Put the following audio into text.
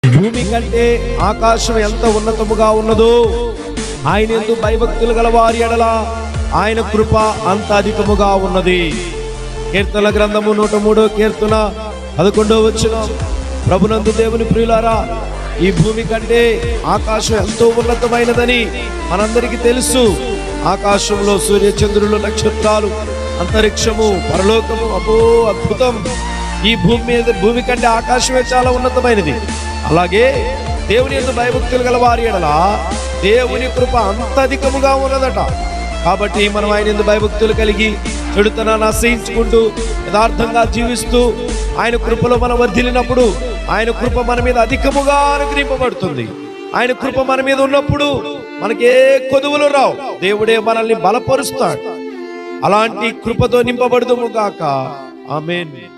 భూమి కంటే ఆకాశం ఎంత ఉన్నతముగా ఉన్నదో ఆయన ఎందు భయభక్తులు గల వారి ఎడల ఆయన కృప అంత అధికముగా ఉన్నది కీర్తన గ్రంథము నూట మూడో కీర్తన పదకొండో వచ్చిన ప్రభునందు దేవుని ప్రియులారా ఈ భూమి కంటే ఆకాశం ఎంతో ఉన్నతమైనదని మనందరికీ తెలుసు ఆకాశంలో సూర్య చంద్రులు నక్షత్రాలు అంతరిక్షము పరలోకము అపో అద్భుతం ఈ భూమి మీద భూమి కంటే ఆకాశమే చాలా ఉన్నతమైనది అలాగే దేవుని యొక్క భయభక్తులు గల వారి ఎడల దేవుని కృప అంత అధికముగా ఉన్నదట కాబట్టి మనం ఆయన ఎందు భయభక్తులు కలిగి చెడుతనాన్ని అసహించుకుంటూ యథార్థంగా జీవిస్తూ ఆయన కృపలో మనం వర్ధిల్లినప్పుడు ఆయన కృప మన మీద అధికముగా అనుగ్రహింపబడుతుంది ఆయన కృప మన మీద ఉన్నప్పుడు మనకి ఏ కొదువులు రావు దేవుడే మనల్ని బలపరుస్తాడు అలాంటి కృపతో నింపబడుదుము గాక ఆమేన్